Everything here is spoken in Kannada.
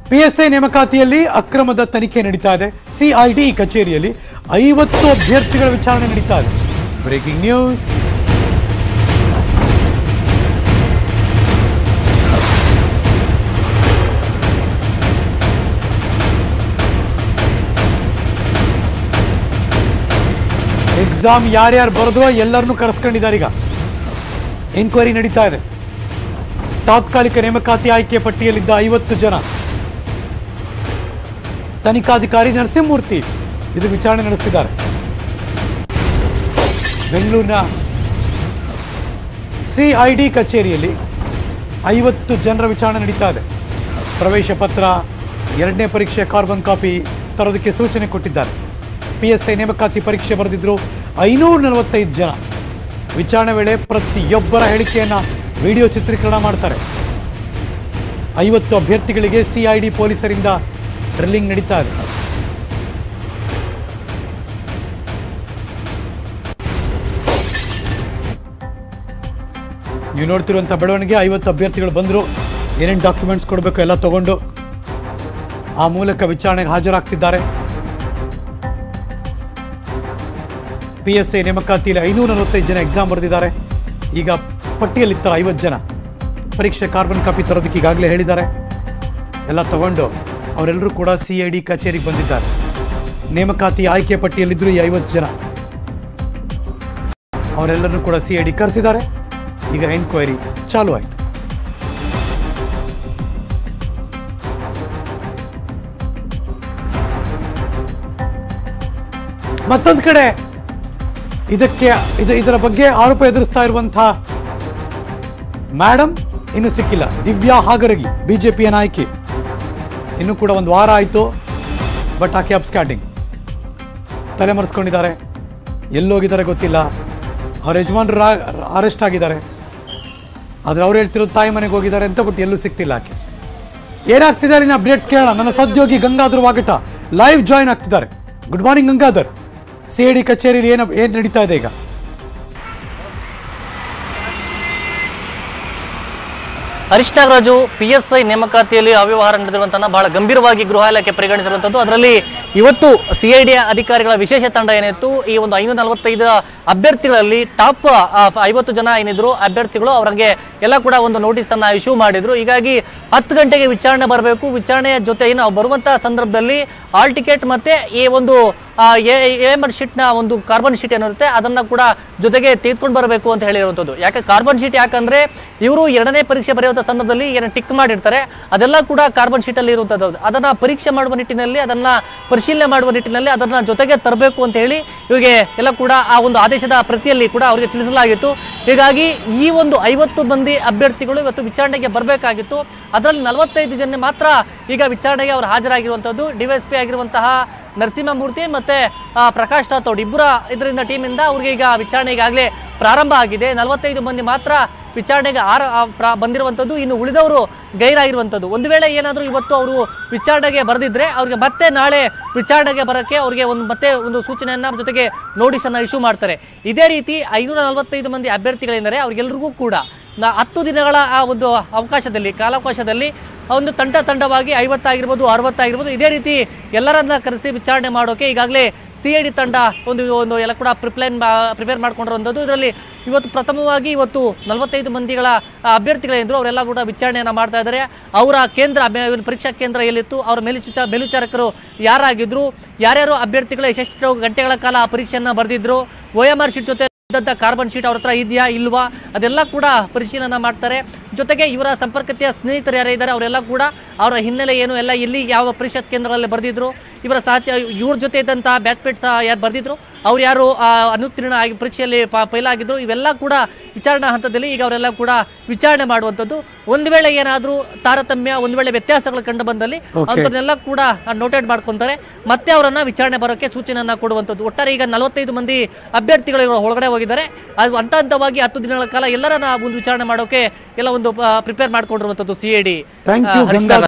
ಪಿಎಸ್ಐ ನೇಮಕಾತಿಯಲ್ಲಿ ಅಕ್ರಮದ ತನಿಖೆ ನಡೀತಾ ಇದೆ ಸಿಐಡಿ ಕಚೇರಿಯಲ್ಲಿ ಐವತ್ತು ಅಭ್ಯರ್ಥಿಗಳ ವಿಚಾರಣೆ ನಡೀತಾ ಇದೆ ಬ್ರೇಕಿಂಗ್ ನ್ಯೂಸ್ ಎಕ್ಸಾಮ್ ಯಾರ್ಯಾರು ಬರೆದ್ರೋ ಎಲ್ಲರನ್ನೂ ಕರೆಸ್ಕೊಂಡಿದ್ದಾರೆ ಈಗ ಎನ್ಕ್ವೈರಿ ನಡೀತಾ ಇದೆ ತಾತ್ಕಾಲಿಕ ನೇಮಕಾತಿ ಆಯ್ಕೆ ಪಟ್ಟಿಯಲ್ಲಿದ್ದ ಐವತ್ತು ಜನ ತನಿಖಾಧಿಕಾರಿ ನರಸಿಂಹಮೂರ್ತಿ ಇದು ವಿಚಾರಣೆ ನಡೆಸ್ತಿದ್ದಾರೆ ಬೆಂಗಳೂರಿನ ಸಿಐಡಿ ಕಚೇರಿಯಲ್ಲಿ ಐವತ್ತು ಜನರ ವಿಚಾರಣೆ ನಡೀತಾ ಇದೆ ಪ್ರವೇಶ ಪತ್ರ ಎರಡನೇ ಪರೀಕ್ಷೆ ಕಾರ್ಬನ್ ಕಾಪಿ ತರೋದಕ್ಕೆ ಸೂಚನೆ ಕೊಟ್ಟಿದ್ದಾರೆ ಪಿ ಎಸ್ ಐ ನೇಮಕಾತಿ ಪರೀಕ್ಷೆ ಬರೆದಿದ್ರು ಐನೂರ ನಲವತ್ತೈದು ಜನ ವಿಚಾರಣೆ ವೇಳೆ ಪ್ರತಿಯೊಬ್ಬರ ಹೇಳಿಕೆಯನ್ನ ವಿಡಿಯೋ ಚಿತ್ರೀಕರಣ ಮಾಡ್ತಾರೆ ಐವತ್ತು ಅಭ್ಯರ್ಥಿಗಳಿಗೆ ಸಿಐಡಿ ಪೊಲೀಸರಿಂದ ಡ್ರಿಲ್ಲಿಂಗ್ ನಡೀತಾ ಇದೆ ನೀವು ನೋಡ್ತಿರುವಂಥ ಬೆಳವಣಿಗೆ ಐವತ್ತು ಅಭ್ಯರ್ಥಿಗಳು ಬಂದರು ಏನೇನು ಡಾಕ್ಯುಮೆಂಟ್ಸ್ ಕೊಡಬೇಕು ಎಲ್ಲ ತಗೊಂಡು ಆ ಮೂಲಕ ವಿಚಾರಣೆಗೆ ಹಾಜರಾಗ್ತಿದ್ದಾರೆ ಪಿ ಎಸ್ ಐ ನೇಮಕಾತಿಯಲ್ಲಿ ಐನೂರ ನಲವತ್ತೈದು ಜನ ಎಕ್ಸಾಮ್ ಬರೆದಿದ್ದಾರೆ ಈಗ ಪಟ್ಟಿಯಲ್ಲಿರ್ತಾರೆ ಐವತ್ತು ಜನ ಪರೀಕ್ಷೆ ಕಾರ್ಬನ್ ಕಾಪಿ ತರೋದಕ್ಕೆ ಈಗಾಗಲೇ ಹೇಳಿದ್ದಾರೆ ಎಲ್ಲ ತಗೊಂಡು ಅವರೆಲ್ಲರೂ ಕೂಡ ಸಿ ಐ ಡಿ ಕಚೇರಿಗೆ ಬಂದಿದ್ದಾರೆ ನೇಮಕಾತಿ ಆಯ್ಕೆ ಪಟ್ಟಿಯಲ್ಲಿದ್ದರು ಈ ಐವತ್ತು ಜನ ಅವರೆಲ್ಲರನ್ನೂ ಕೂಡ ಸಿ ಐ ಡಿ ಕರೆಸಿದ್ದಾರೆ ಈಗ ಎನ್ಕ್ವೈರಿ ಚಾಲು ಆಯಿತು ಮತ್ತೊಂದು ಕಡೆ ಇದಕ್ಕೆ ಇದು ಇದರ ಬಗ್ಗೆ ಆರೋಪ ಎದುರಿಸ್ತಾ ಇರುವಂತಹ ಮೇಡಮ್ ಇನ್ನು ಸಿಕ್ಕಿಲ್ಲ ದಿವ್ಯಾ ಹಾಗರಗಿ ಬಿಜೆಪಿಯ ನಾಯಕಿ ಇನ್ನು ಕೂಡ ಒಂದು ವಾರ ಆಯಿತು ಬಟ್ ಆಕೆ ಅಪ್ಸ್ಕ್ಯಾಟಿಂಗ್ ತಲೆಮರೆಸ್ಕೊಂಡಿದ್ದಾರೆ ಎಲ್ಲೋಗಿದ್ದಾರೆ ಗೊತ್ತಿಲ್ಲ ಅವ್ರ ಯಜಮಾನರು ಅರೆಸ್ಟ್ ಆಗಿದ್ದಾರೆ ಆದರೆ ಅವ್ರು ಹೇಳ್ತಿರೋದು ತಾಯಿ ಮನೆಗೆ ಹೋಗಿದ್ದಾರೆ ಅಂತ ಬಟ್ ಎಲ್ಲೂ ಸಿಗ್ತಿಲ್ಲ ಆಕೆ ಏನಾಗ್ತಿದೆ ಇನ್ನು ಅಪ್ಡೇಟ್ಸ್ ಕೇಳೋಣ ನನ್ನ ಸದ್ಯೋಗಿ ಗಂಗಾಧರ್ ವಾಗಟ ಲೈವ್ ಜಾಯಿನ್ ಆಗ್ತಿದ್ದಾರೆ good morning Gangadhar C I D ಕಚೇರಿಯಲ್ಲಿ ಏನು ಏನು ನಡೀತಾ ಇದೆ ಈಗ Harish Nagaraju P S I ನೇಮಕಾತಿಯಲ್ಲಿ ಅವ್ಯವಹಾರ ನಡೆದಿರುವಂತಹ ಬಹಳ ಗಂಭೀರವಾಗಿ ಗೃಹ ಇಲಾಖೆ ಪರಿಗಣಿಸಿರುವಂಥದ್ದು ಅದರಲ್ಲಿ ಇವತ್ತು ಸಿ ಐ ಡಿ ಅಧಿಕಾರಿಗಳ ವಿಶೇಷ ತಂಡ ಏನಿತ್ತು ಈ ಒಂದು ಐನೂರ ನಲವತ್ತೈದು ಅಭ್ಯರ್ಥಿಗಳಲ್ಲಿ ಟಾಪ್ ಐವತ್ತು ಜನ ಏನಿದ್ರು ಅಭ್ಯರ್ಥಿಗಳು ಅವರಿಗೆ ಎಲ್ಲ ಕೂಡ ಒಂದು ನೋಟಿಸ್ ಅನ್ನ ಇಶ್ಯೂ ಮಾಡಿದ್ರು ಹೀಗಾಗಿ ಹತ್ತು ಗಂಟೆಗೆ ವಿಚಾರಣೆ ಬರಬೇಕು ವಿಚಾರಣೆಯ ಜೊತೆ ಏನು ಬರುವಂತಹ ಸಂದರ್ಭದಲ್ಲಿ ಆಲ್ ಟಿಕೆಟ್ ಮತ್ತೆ ಈ ಒಂದು ಎಮರ್ ಶೀಟ್ನ ಒಂದು ಕಾರ್ಬನ್ ಶೀಟ್ ಏನಿರುತ್ತೆ ಅದನ್ನ ಕೂಡ ಜೊತೆಗೆ ತೆಗೆದುಕೊಂಡು ಬರಬೇಕು ಅಂತ ಹೇಳಿರುವಂಥದ್ದು ಯಾಕೆ ಕಾರ್ಬನ್ ಶೀಟ್ ಯಾಕಂದ್ರೆ ಇವರು ಎರಡನೇ ಪರೀಕ್ಷೆ ಬರೆಯುವಂಥ ಸಂದರ್ಭದಲ್ಲಿ ಏನು ಟಿಕ್ ಮಾಡಿರ್ತಾರೆ ಅದೆಲ್ಲ ಕೂಡ ಕಾರ್ಬನ್ ಶೀಟ್ ಅಲ್ಲಿ ಇರುವಂಥದ್ದು ಅದನ್ನ ಪರೀಕ್ಷೆ ಮಾಡುವ ನಿಟ್ಟಿನಲ್ಲಿ ಅದನ್ನ ಪರಿಶೀಲನೆ ಮಾಡುವ ನಿಟ್ಟಿನಲ್ಲಿ ಅದನ್ನ ಜೊತೆಗೆ ತರಬೇಕು ಅಂತ ಹೇಳಿ ಇವರಿಗೆ ಎಲ್ಲ ಕೂಡ ಆ ಒಂದು ಆದೇಶದ ಪ್ರತಿಯಲ್ಲಿ ಕೂಡ ಅವರಿಗೆ ತಿಳಿಸಲಾಗಿತ್ತು ಹೀಗಾಗಿ ಈ ಒಂದು ಐವತ್ತು ಮಂದಿ ಅಭ್ಯರ್ಥಿಗಳು ಇವತ್ತು ವಿಚಾರಣೆಗೆ ಬರಬೇಕಾಗಿತ್ತು ಅದರಲ್ಲಿ ನಲವತ್ತೈದು ಜನ ಮಾತ್ರ ಈಗ ವಿಚಾರಣೆಗೆ ಅವರು ಹಾಜರಾಗಿರುವಂಥದ್ದು ಡಿವೈಎಸ್ಪಿ ಆಗಿರುವಂತಹ ನರಸಿಂಹಮೂರ್ತಿ ಮತ್ತೆ ಆ, ಪ್ರಕಾಶ್ ರಾಥೋಡ್ ಇಬ್ಬರ ಇದರಿಂದ ಟೀಮಿಂದ ಅವ್ರಿಗೆ ಈಗ ವಿಚಾರಣೆ ಈಗಾಗಲೇ ಪ್ರಾರಂಭ ಆಗಿದೆ ನಲವತ್ತೈದು ಮಂದಿ ಮಾತ್ರ ವಿಚಾರಣೆಗೆ ಆರ ಆ, ಪ್ರ- ಬಂದಿರುವಂಥದ್ದು ಇನ್ನು ಉಳಿದವರು ಗೈರಾಗಿರುವಂಥದ್ದು ಒಂದು ವೇಳೆ ಏನಾದರೂ ಇವತ್ತು ಅವರು ವಿಚಾರಣೆಗೆ ಬರೆದಿದ್ರೆ ಅವ್ರಿಗೆ ಮತ್ತೆ ನಾಳೆ ವಿಚಾರಣೆಗೆ ಬರೋಕ್ಕೆ ಅವ್ರಿಗೆ ಒಂದು ಮತ್ತೆ ಒಂದು ಸೂಚನೆಯನ್ನ ಜೊತೆಗೆ ನೋಟಿಸನ್ನು ಇಶ್ಯೂ ಮಾಡ್ತಾರೆ ಇದೇ ರೀತಿ ಐನೂರ ನಲವತ್ತೈದು ಮಂದಿ ಅಭ್ಯರ್ಥಿಗಳಿಂದರೆ ಅವ್ರಿಗೆಲ್ರಿಗೂ ಕೂಡ ನಾ ಹತ್ತು ದಿನಗಳ ಆ ಒಂದು ಅವಕಾಶದಲ್ಲಿ ಕಾಲಾವಕಾಶದಲ್ಲಿ ಒಂದು ತಂಡ ತಂಡವಾಗಿ ಐವತ್ತಾಗಿರ್ಬೋದು ಅರವತ್ತಾಗಿರ್ಬೋದು ಇದೇ ರೀತಿ ಎಲ್ಲರನ್ನ ಕರೆಸಿ ವಿಚಾರಣೆ ಮಾಡೋಕೆ ಈಗಾಗಲೇ ಸಿ ಐ ಡಿ ತಂಡ ಒಂದು ಒಂದು ಎಲ್ಲ ಕೂಡ ಪ್ರಿಪ್ಲೈನ್ ಪ್ರಿಪೇರ್ ಮಾಡ್ಕೊಂಡಿರುವಂಥದ್ದು ಇದರಲ್ಲಿ ಇವತ್ತು ಪ್ರಥಮವಾಗಿ ಇವತ್ತು ನಲವತ್ತೈದು ಮಂದಿಗಳ ಆ, ಅಭ್ಯರ್ಥಿಗಳೇನಿದ್ರು ಅವರೆಲ್ಲ ಕೂಡ ವಿಚಾರಣೆಯನ್ನು ಮಾಡ್ತಾ ಇದ್ದಾರೆ ಅವರ ಕೇಂದ್ರ ಅಭ್ಯ- ಪರೀಕ್ಷಾ ಕೇಂದ್ರ ಎಲ್ಲಿತ್ತು ಅವರ ಮೇಲ್ವಿಚ ಮೇಲ್ವಿಚಾರಕರು ಯಾರಾಗಿದ್ರು ಯಾರ್ಯಾರು ಅಭ್ಯರ್ಥಿಗಳು ಎಷ್ಟೆಷ್ಟು ಗಂಟೆಗಳ ಕಾಲ ಆ ಪರೀಕ್ಷೆಯನ್ನು ಬರೆದಿದ್ರು ಒ ಎಮ್ ಆರ್ ಶೀಟ್ ಜೊತೆ ಇದ್ದಂಥ ಕಾರ್ಬನ್ ಶೀಟ್ ಅವ್ರ ಹತ್ರ ಇದೆಯಾ ಇಲ್ವಾ ಅದೆಲ್ಲ ಕೂಡ ಪರಿಶೀಲನೆ ಮಾಡ್ತಾರೆ ಜೊತೆಗೆ ಇವರ ಸಂಪರ್ಕತೆಯ ಸ್ನೇಹಿತರು ಯಾರೇ ಇದ್ದಾರೆ ಅವರೆಲ್ಲ ಕೂಡ ಅವರ ಹಿನ್ನೆಲೆ ಏನು ಎಲ್ಲ ಎಲ್ಲಿ ಯಾವ ಪರೀಕ್ಷಾ ಕೇಂದ್ರಗಳಲ್ಲಿ ಬರೆದಿದ್ರು ಇವರ ಸಹಚ ಇವ್ರ ಜೊತೆ ಇದ್ದಂಥ ಬ್ಯಾಚ್ಮೇಟ್ಸ್ ಯಾರು ಬರೆದಿದ್ರು ಅವ್ರು ಯಾರು ಆ, ಅನುತ್ತೀರ್ಣ ಆಗಿ ಪರೀಕ್ಷೆಯಲ್ಲಿ ಫೈಲ್ ಆಗಿದ್ರು ಇವೆಲ್ಲ ಕೂಡ ವಿಚಾರಣಾ ಹಂತದಲ್ಲಿ ಈಗ ಅವರೆಲ್ಲ ಕೂಡ ವಿಚಾರಣೆ ಮಾಡುವಂಥದ್ದು ಒಂದು ವೇಳೆ ಏನಾದರೂ ತಾರತಮ್ಯ ಒಂದು ವೇಳೆ ವ್ಯತ್ಯಾಸಗಳು ಕಂಡು ಬಂದಲ್ಲಿ Okay. ಅಂಥದ್ದನ್ನೆಲ್ಲ ಕೂಡ ನೋಟೆಡ್ ಮಾಡ್ಕೊಂತಾರೆ ಮತ್ತೆ ಅವರನ್ನ ವಿಚಾರಣೆ ಬರೋಕ್ಕೆ ಸೂಚನೆಯನ್ನ ಕೊಡುವಂಥದ್ದು ಒಟ್ಟಾರೆ ಈಗ ನಲವತ್ತೈದು ಮಂದಿ ಅಭ್ಯರ್ಥಿಗಳು ಇವರು ಒಳಗಡೆ ಹೋಗಿದ್ದಾರೆ ಅದು ಹಂತ ಹಂತವಾಗಿ ಹತ್ತು ದಿನಗಳ ಕಾಲ ಎಲ್ಲರನ್ನ ಒಂದು ವಿಚಾರಣೆ ಮಾಡೋಕೆ ಎಲ್ಲ ಒಂದು ಪ್ರಿಪೇರ್ ಮಾಡ್ಕೊಂಡಿರುವಂಥದ್ದು C I D thank you Gangadhar